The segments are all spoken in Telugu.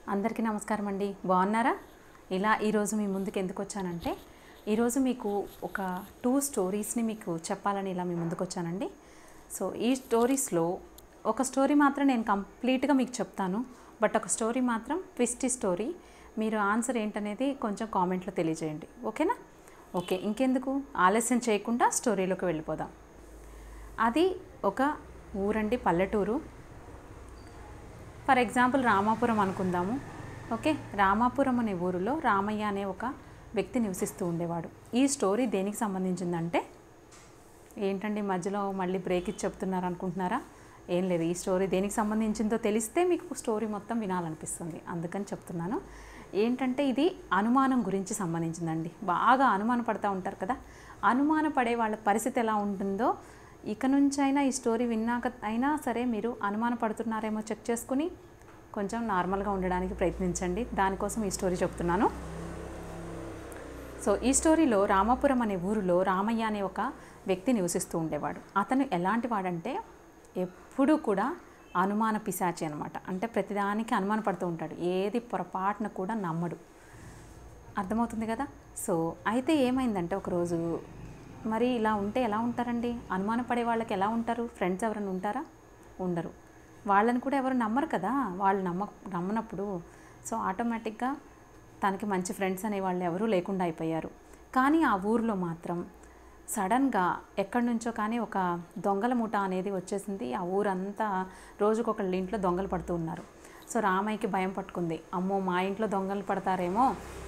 అందరికీ నమస్కారం అండి బాగున్నారా ఇలా ఈరోజు మీ ముందుకు ఎందుకు వచ్చానంటే ఈరోజు మీకు ఒక టూ స్టోరీస్ని మీకు చెప్పాలని ఇలా మీ ముందుకు వచ్చానండి సో ఈ స్టోరీస్లో ఒక స్టోరీ మాత్రం నేను కంప్లీట్గా మీకు చెప్తాను బట్ ఒక స్టోరీ మాత్రం ట్విస్టీ స్టోరీ మీరు ఆన్సర్ ఏంటనేది కొంచెం కామెంట్లో తెలియజేయండి ఓకేనా ఓకే ఇంకెందుకు ఆలస్యం చేయకుండా స్టోరీలోకి వెళ్ళిపోదాం అది ఒక ఊరండి పల్లెటూరు ఫర్ ఎగ్జాంపుల్ రామాపురం అనుకుందాము ఓకే రామాపురం అనే ఊరిలో రామయ్య అనే ఒక వ్యక్తి నివసిస్తూ ఉండేవాడు ఈ స్టోరీ దేనికి సంబంధించిందంటే ఏంటండి మధ్యలో మళ్ళీ బ్రేక్ ఇచ్చి చెప్తున్నారు అనుకుంటున్నారా ఏం లేదు ఈ స్టోరీ దేనికి సంబంధించిందో తెలిస్తే మీకు స్టోరీ మొత్తం వినాలనిపిస్తుంది అందుకని చెప్తున్నాను ఏంటంటే ఇది అనుమానం గురించి సంబంధించిందండి బాగా అనుమాన పడతా ఉంటారు కదా అనుమాన పడే వాళ్ళ పరిస్థితి ఎలా ఉంటుందో ఇక నుంచి అయినా ఈ స్టోరీ విన్నాక అయినా సరే మీరు అనుమాన పడుతున్నారేమో చెక్ చేసుకుని కొంచెం నార్మల్గా ఉండడానికి ప్రయత్నించండి దానికోసం ఈ స్టోరీ చెప్తున్నాను సో ఈ స్టోరీలో రామాపురం అనే ఊరిలో రామయ్య అనే ఒక వ్యక్తి నివసిస్తూ ఉండేవాడు అతను ఎలాంటి వాడంటే ఎప్పుడూ కూడా అనుమాన పిశాచి అనమాట అంటే ప్రతిదానికి అనుమాన పడుతూ ఉంటాడు ఏది పొరపాటున కూడా నమ్మడు అర్థమవుతుంది కదా సో అయితే ఏమైందంటే ఒకరోజు మరి ఇలా ఉంటే ఎలా ఉంటారండి అనుమానపడే వాళ్ళకి ఎలా ఉంటారు ఫ్రెండ్స్ ఎవరైనా ఉంటారా ఉండరు వాళ్ళని కూడా ఎవరు నమ్మరు కదా వాళ్ళు నమ్మ నమ్మనప్పుడు సో ఆటోమేటిక్గా తనకి మంచి ఫ్రెండ్స్ అనే వాళ్ళు ఎవరూ లేకుండా అయిపోయారు కానీ ఆ ఊరిలో మాత్రం సడన్గా ఎక్కడి నుంచో కానీ ఒక దొంగల ముఠ అనేది వచ్చేసింది ఆ ఊరంతా రోజుకొకళ్ళ ఇంట్లో దొంగలు పడుతూ ఉన్నారు సో రామయ్యకి భయం పట్టుకుంది అమ్మో మా ఇంట్లో దొంగలు పడతారేమో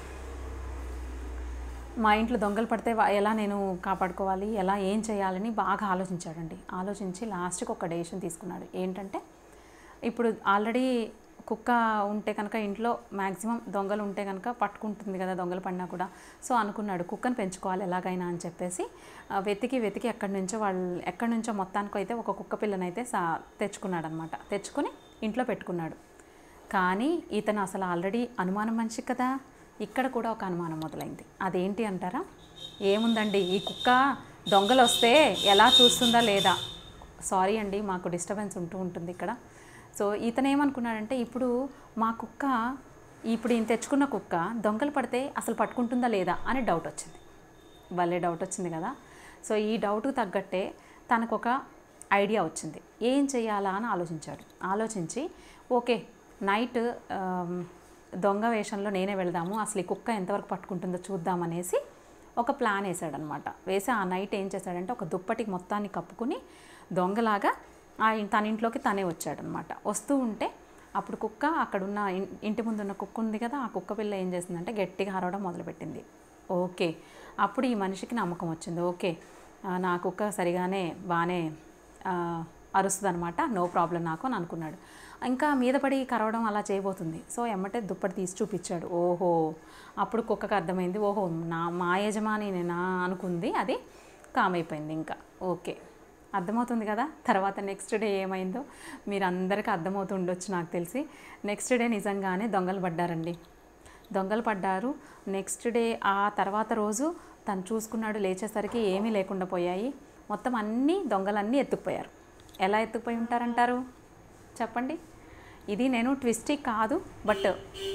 మా ఇంట్లో దొంగలు పడితే వా- ఎలా నేను కాపాడుకోవాలి ఎలా ఏం చేయాలని బాగా ఆలోచించాడండి ఆలోచించి లాస్ట్కి ఒక డెసిషన్ తీసుకున్నాడు ఏంటంటే ఇప్పుడు ఆల్రెడీ కుక్క ఉంటే కనుక ఇంట్లో మ్యాక్సిమం దొంగలు ఉంటే కనుక పట్టుకుంటుంది కదా దొంగలు పడినా కూడా సో అనుకున్నాడు కుక్కను పెంచుకోవాలి ఎలాగైనా అని చెప్పేసి ఆ, వెతికి వెతికి ఎక్కడి నుంచో వాళ్ళు ఎక్కడి నుంచో మొత్తానికి అయితే ఒక కుక్క పిల్లనైతే సా తెచ్చుకున్నాడు అనమాట తెచ్చుకొని ఇంట్లో పెట్టుకున్నాడు కానీ ఇతను అసలు ఆల్రెడీ అనుమానం మనిషి కదా ఇక్కడ కూడా ఒక అనుమానం మొదలైంది అదేంటి అంటారా ఏముందండి ఈ కుక్క దొంగలు వస్తే ఎలా చూస్తుందా లేదా సారీ అండి మాకు డిస్టర్బెన్స్ ఉంటూ ఉంటుంది ఇక్కడ సో ఇతను ఏమనుకున్నాడంటే ఇప్పుడు మా కుక్క ఇప్పుడు ఈయన తెచ్చుకున్న కుక్క దొంగలు పడితే అసలు పట్టుకుంటుందా లేదా అని డౌట్ వచ్చింది భలే డౌట్ వచ్చింది కదా సో ఈ డౌట్కు తగ్గట్టే తనకు ఒక ఐడియా వచ్చింది ఏం చేయాలా అని ఆలోచించాడు ఆలోచించి ఓకే నైట్ ఆమ్, దొంగ వేషంలో నేనే వెళ్దాము అసలు ఈ కుక్క ఎంతవరకు పట్టుకుంటుందో చూద్దామనేసి ఒక ప్లాన్ వేసాడనమాట వేసి ఆ నైట్ ఏం చేశాడంటే ఒక దుప్పటికి మొత్తాన్ని కప్పుకుని దొంగలాగా ఆ ఇన్- తన ఇంట్లోకి తనే వచ్చాడనమాట వస్తూ ఉంటే అప్పుడు కుక్క అక్కడున్న ఇన్- ఇంటి ముందు ఉన్న కుక్క ఉంది కదా ఆ కుక్క పిల్ల ఏం చేసిందంటే గట్టిగా అరవడం మొదలుపెట్టింది ఓకే అప్పుడు ఈ మనిషికి నమ్మకం వచ్చింది ఓకే ఆ, నా కుక్క సరిగానే బాగానే అరుస్తుంది అనమాట నో ప్రాబ్లం నాకు అని అనుకున్నాడు ఇంకా మీద పడి కరవడం అలా చేయబోతుంది సో ఎమ్మటే దుప్పటి తీసి చూపించాడు ఓహో అప్పుడు కుక్కకు అర్థమైంది ఓహో నా మా యజమాని నేనా అనుకుంది అది కామైపోయింది ఇంకా ఓకే అర్థమవుతుంది కదా తర్వాత నెక్స్ట్ డే ఏమైందో మీరు అందరికీ అర్థమవుతూ ఉండొచ్చు నాకు తెలిసి నెక్స్ట్ డే నిజంగానే దొంగలు పడ్డారండి దొంగలు పడ్డారు నెక్స్ట్ డే ఆ తర్వాత రోజు తను చూసుకున్నాడు లేచేసరికి ఏమీ లేకుండా పోయాయి మొత్తం అన్నీ దొంగలన్నీ ఎత్తుకుపోయారు ఎలా ఎత్తుకుపోయి ఉంటారంటారు చెప్పండి ఇది నేను ట్విస్టీ కాదు బట్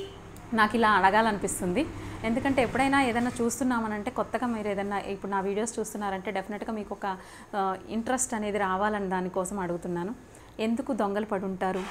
నాకు ఇలా అడగాలనిపిస్తుంది ఎందుకంటే ఎప్పుడైనా ఏదైనా చూస్తున్నామనంటే కొత్తగా మీరు ఏదైనా ఇప్పుడు నా వీడియోస్ చూస్తున్నారంటే డెఫినెట్గా మీకు ఒక ఇంట్రెస్ట్ అనేది రావాలని దానికోసం అడుగుతున్నాను ఎందుకు దొంగలు పడి ఉంటారు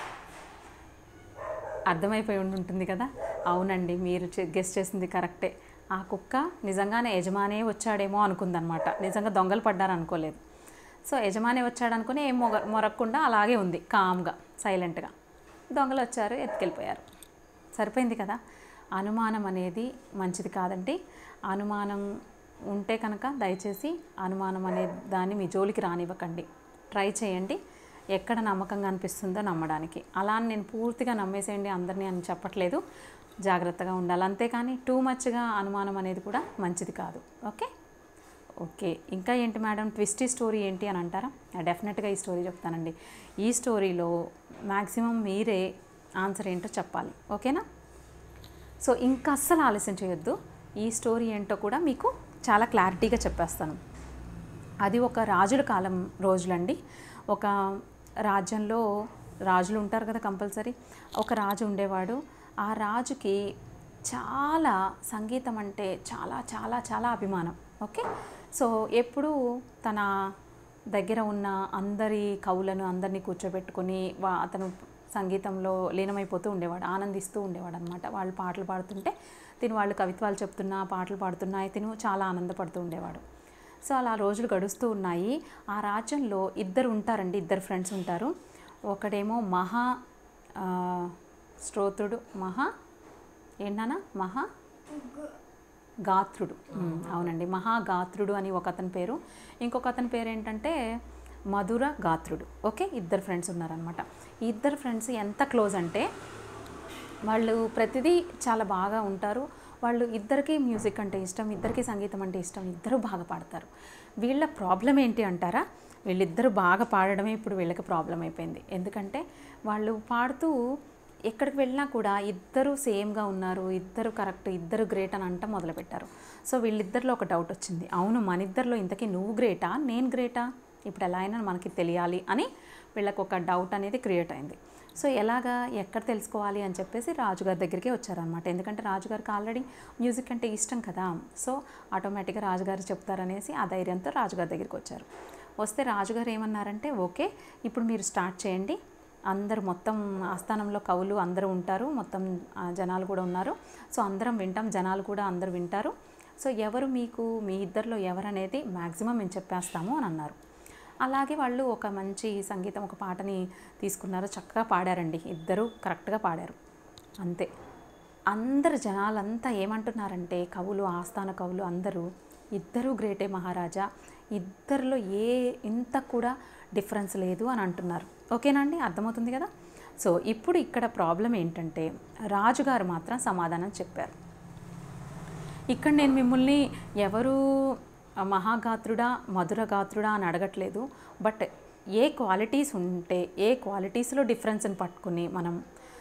అర్థమైపోయి ఉండి ఉంటుంది కదా అవునండి మీరు గెస్ట్ చేసింది కరెక్టే ఆ కుక్క నిజంగానే యజమానే వచ్చాడేమో అనుకుందనమాట నిజంగా దొంగలు పడ్డారు అనుకోలేదు సో యజమాని వచ్చాడు అనుకుని ఏం మొగ మొరక్కుండా అలాగే ఉంది కామ్గా సైలెంట్గా దొంగలు వచ్చారు ఎత్తుకెళ్ళిపోయారు సరిపోయింది కదా అనుమానం అనేది మంచిది కాదండి అనుమానం ఉంటే కనుక దయచేసి అనుమానం అనే దాన్ని మీ జోలికి రానివ్వకండి ట్రై చేయండి ఎక్కడ నమ్మకంగా అనిపిస్తుందో నమ్మడానికి అలా అని నేను పూర్తిగా నమ్మేసేయండి అందరినీ అని చెప్పట్లేదు జాగ్రత్తగా ఉండాలి అంతేకాని టూ మచ్గా అనుమానం అనేది కూడా మంచిది కాదు ఓకే ఓకే ఇంకా ఏంటి మేడం ట్విస్టీ స్టోరీ ఏంటి అని అంటారా డెఫినెట్గా ఈ స్టోరీ చెప్తానండి ఈ స్టోరీలో మ్యాక్సిమం మీరే ఆన్సర్ ఏంటో చెప్పాలి ఓకేనా సో ఇంకా అస్సలు ఆలస్యం చేయొద్దు ఈ స్టోరీ ఏంటో కూడా మీకు చాలా క్లారిటీగా చెప్పేస్తాను అది ఒక రాజుల కాలం రోజులండి ఒక రాజ్యంలో రాజులు ఉంటారు కదా కంపల్సరీ ఒక రాజు ఉండేవాడు ఆ రాజుకి చాలా సంగీతం అంటే చాలా చాలా చాలా అభిమానం ఓకే సో ఎప్పుడూ తన దగ్గర ఉన్న అందరి కవులను అందరినీ కూర్చోబెట్టుకొని వా అతను సంగీతంలో లీనమైపోతూ ఉండేవాడు ఆనందిస్తూ ఉండేవాడు అనమాట వాళ్ళు పాటలు పాడుతుంటే తిను వాళ్ళు కవిత్వాలు చెప్తున్నా పాటలు పాడుతున్నా తిను చాలా ఆనందపడుతూ ఉండేవాడు సో అలా రోజులు గడుస్తూ ఉన్నాయి ఆ రాజ్యంలో ఇద్దరు ఉంటారండి ఇద్దరు ఫ్రెండ్స్ ఉంటారు ఒకడేమో మహా ఆ, శ్రోతుడు మహా ఏంటన్నా మహా గాత్రుడు ఉమ్, అవునండి మహాగాత్రుడు అని ఒక అతని పేరు ఇంకొక అతని పేరు ఏంటంటే మధుర గాత్రుడు ఓకే ఇద్దరు ఫ్రెండ్స్ ఉన్నారనమాట ఈ ఇద్దరు ఫ్రెండ్స్ ఎంత క్లోజ్ అంటే వాళ్ళు ప్రతిదీ చాలా బాగా ఉంటారు వాళ్ళు ఇద్దరికి మ్యూజిక్ అంటే ఇష్టం ఇద్దరికి సంగీతం అంటే ఇష్టం ఇద్దరు బాగా పాడతారు వీళ్ళ ప్రాబ్లం ఏంటి అంటారా వీళ్ళిద్దరూ బాగా పాడడమే ఇప్పుడు వీళ్ళకి ప్రాబ్లం అయిపోయింది ఎందుకంటే వాళ్ళు పాడుతూ ఎక్కడికి వెళ్ళినా కూడా ఇద్దరు సేమ్గా ఉన్నారు ఇద్దరు కరెక్ట్ ఇద్దరు గ్రేట్ అని అంట మొదలుపెట్టారు సో వీళ్ళిద్దరిలో ఒక డౌట్ వచ్చింది అవును మన ఇద్దరిలో ఇంతకీ నువ్వు గ్రేటా నేను గ్రేటా ఇప్పుడు ఎలా అయినా మనకి తెలియాలి అని వీళ్ళకి ఒక డౌట్ అనేది క్రియేట్ అయింది సో ఎలాగా ఎక్కడ తెలుసుకోవాలి అని చెప్పేసి రాజుగారి దగ్గరికి వచ్చారనమాట ఎందుకంటే రాజుగారికి ఆల్రెడీ మ్యూజిక్ అంటే ఇష్టం కదా సో ఆటోమేటిక్గా రాజుగారు చెప్తారనేసి ఆ ధైర్యంతో రాజుగారి దగ్గరికి వచ్చారు వస్తే రాజుగారు ఏమన్నారంటే ఓకే ఇప్పుడు మీరు స్టార్ట్ చేయండి అందరూ మొత్తం ఆస్థానంలో కవులు అందరూ ఉంటారు మొత్తం ఆ, జనాలు కూడా ఉన్నారు సో అందరం వింటాం జనాలు కూడా అందరూ వింటారు సో ఎవరు మీకు మీ ఇద్దరిలో ఎవరనేది మ్యాక్సిమం మేము చెప్పేస్తాము అని అన్నారు అలాగే వాళ్ళు ఒక మంచి సంగీతం ఒక పాటని తీసుకున్నారు చక్కగా పాడారండి ఇద్దరు కరెక్ట్గా పాడారు అంతే అందరు జనాలంతా ఏమంటున్నారంటే కవులు ఆస్థాన కవులు అందరూ ఇద్దరు గ్రేటే మహారాజా ఇద్దరిలో ఏ ఇంత కూడా డిఫరెన్స్ లేదు అని అంటున్నారు ఓకేనా అండి అర్థమవుతుంది కదా సో ఇప్పుడు ఇక్కడ ప్రాబ్లం ఏంటంటే రాజుగారు మాత్రం సమాధానం చెప్పారు ఇక్కడ నేను మిమ్మల్ని ఎవరు మహాగాత్రుడా మధురగాత్రుడా అని అడగట్లేదు బట్ ఏ క్వాలిటీస్ ఉంటే ఏ క్వాలిటీస్లో డిఫరెన్స్ని పట్టుకుని మనం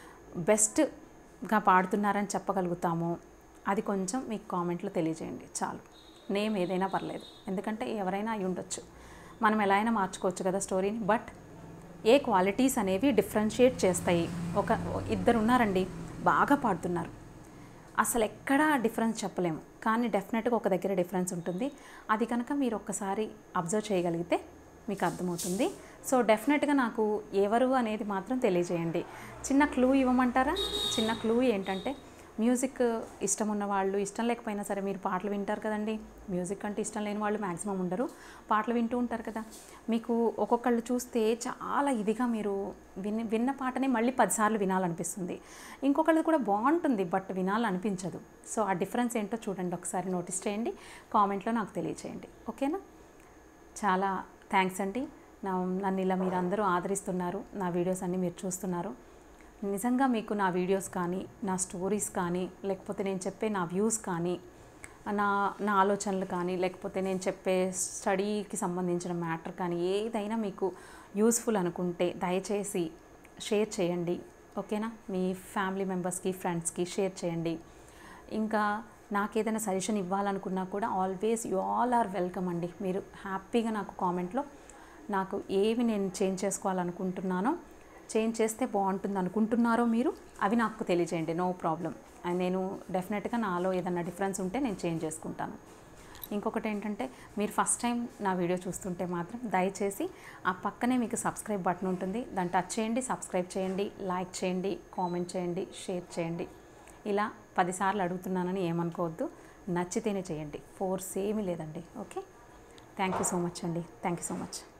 బెస్ట్గా పాడుతున్నారని చెప్పగలుగుతామో అది కొంచెం మీకు కామెంట్లో తెలియజేయండి చాలు నేమ్ ఏదైనా పర్లేదు ఎందుకంటే ఎవరైనా అయి ఉండొచ్చు మనం ఎలా అయినా మార్చుకోవచ్చు కదా స్టోరీని బట్ ఏ క్వాలిటీస్ అనేవి డిఫరెన్షియేట్ చేస్తాయి ఒక ఇద్దరు ఉన్నారండి బాగా పాడుతున్నారు అసలు ఎక్కడా డిఫరెన్స్ చెప్పలేము కానీ డెఫినెట్గా ఒక దగ్గర డిఫరెన్స్ ఉంటుంది అది కనుక మీరు ఒక్కసారి అబ్జర్వ్ చేయగలిగితే మీకు అర్థమవుతుంది సో డెఫినెట్గా నాకు ఎవరు అనేది మాత్రం తెలియజేయండి చిన్న క్లూ ఇవ్వమంటారా చిన్న క్లూ ఏంటంటే మ్యూజిక్ ఇష్టం ఉన్న వాళ్ళు ఇష్టం లేకపోయినా సరే మీరు పాటలు వింటారు కదండి మ్యూజిక్ అంటే ఇష్టం లేని వాళ్ళు మ్యాక్సిమం ఉండరు పాటలు వింటూ ఉంటారు కదా మీకు ఒక్కొక్కళ్ళు చూస్తే చాలా ఇదిగా మీరు విన్ విన్న పాటని మళ్ళీ పదిసార్లు వినాలనిపిస్తుంది ఇంకొకళ్ళది కూడా బాగుంటుంది బట్ వినాలనిపించదు సో ఆ డిఫరెన్స్ ఏంటో చూడండి ఒకసారి నోటీస్ చేయండి కామెంట్లో నాకు తెలియచేయండి ఓకేనా చాలా థ్యాంక్స్ అండి నా నన్ను ఇలా మీరు అందరూ ఆదరిస్తున్నారు నా వీడియోస్ అన్నీ మీరు చూస్తున్నారు నిజంగా మీకు నా వీడియోస్ కానీ నా స్టోరీస్ కానీ లేకపోతే నేను చెప్పే నా వ్యూస్ కానీ నా నా ఆలోచనలు కానీ లేకపోతే నేను చెప్పే స్టడీకి సంబంధించిన మ్యాటర్ కానీ ఏదైనా మీకు యూస్ఫుల్ అనుకుంటే దయచేసి షేర్ చేయండి ఓకేనా మీ ఫ్యామిలీ మెంబర్స్కి ఫ్రెండ్స్కి షేర్ చేయండి ఇంకా నాకు ఏదైనా సజెషన్ ఇవ్వాలనుకున్నా కూడా always you all are welcome అండి మీరు హ్యాపీగా నాకు కామెంట్లో నాకు ఏవి నేను చేంజ్ చేసుకోవాలనుకుంటున్నానో చేంజ్ చేస్తే బాగుంటుంది అనుకుంటున్నారో మీరు అవి నాకు తెలియజేయండి నో ప్రాబ్లం నేను డెఫినెట్గా నాలో ఏదైనా డిఫరెన్స్ ఉంటే నేను చేంజ్ చేసుకుంటాను ఇంకొకటి ఏంటంటే మీరు ఫస్ట్ టైం నా వీడియో చూస్తుంటే మాత్రం దయచేసి ఆ పక్కనే మీకు సబ్స్క్రైబ్ బటన్ ఉంటుంది దాన్ని టచ్ చేయండి సబ్స్క్రైబ్ చేయండి లైక్ చేయండి కామెంట్ చేయండి షేర్ చేయండి ఇలా పదిసార్లు అడుగుతున్నానని ఏమనుకోవద్దు నచ్చితేనే చేయండి ఫోర్స్ ఏమీ లేదండి okay thank you so much అండి థ్యాంక్ యూ సో మచ్